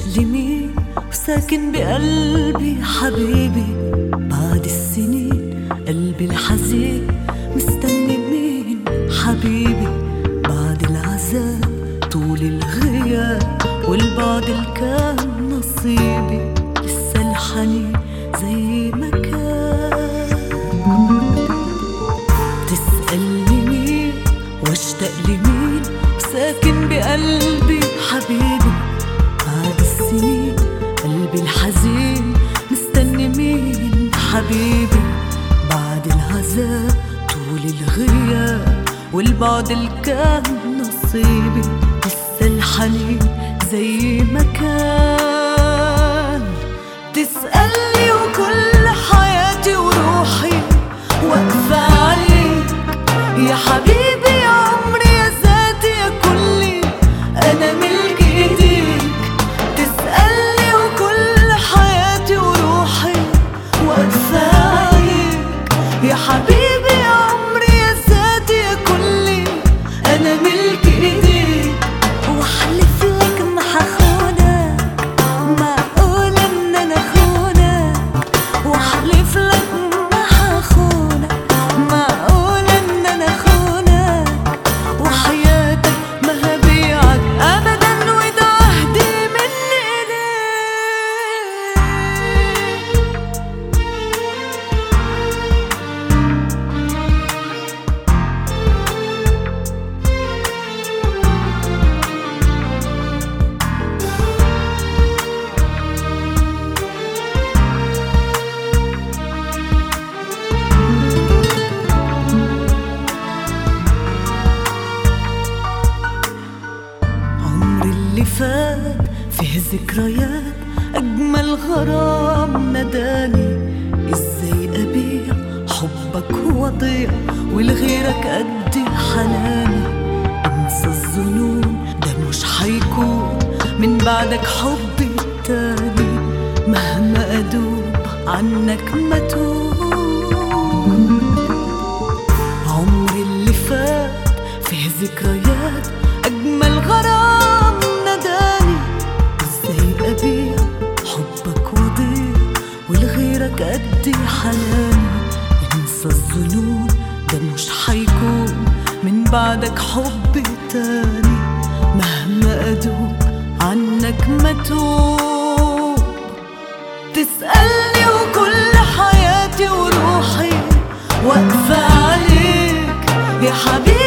لي مين وساكن بقلبي حبيبي بعد السنين قلبي الحزين مستني مين حبيبي بعد العذاب طول الغياب والبعد الكان نصيبي لسه الحنين زي ما كان تسألني مين واشتاق لمين وساكن بقلبي حبيبي بعد السنين قلبي الحزين مستني مين حبيبي بعد العذاب طول الغياب والبعد الكان نصيبي لسه الحنين زي ما كان تسألني وكل حياتي وروحي واقفة عليك يا حبيبي يا عمري يا ذاتي يا كلي أنا ملك إيديك تسألني وكل حياتي وروحي واقفة عليك يا حبيبي يا عمري يا ذاتي يا كلي أنا ملك إيديك وأحلف لك ما حخونك معقول إن أنا خونك وأحلف لك ما حخونك معقول إن أنا خونك وحياتك ما هبيعك أبدا وده عهدي مني إليك عمري اللي فات فيه ذكريات أجمل غرام نداني إزاي أبيع حبك وضيع ولغيرك أدي حناني انسى الظنون ده مش حيكون من بعدك حبي تاني مهما أدوب عنك ما توب عمري اللي فات فيه ذكريات أجمل غرام نداني إزاي أبيع حبك وضيع ولغيرك أدي حناني انسى الظنون ده مش حيكون من بعدك حب تاني مهما أدوب عنك ما توب تسألني وكل حياتي وروحي واقفة عليك يا حبيبي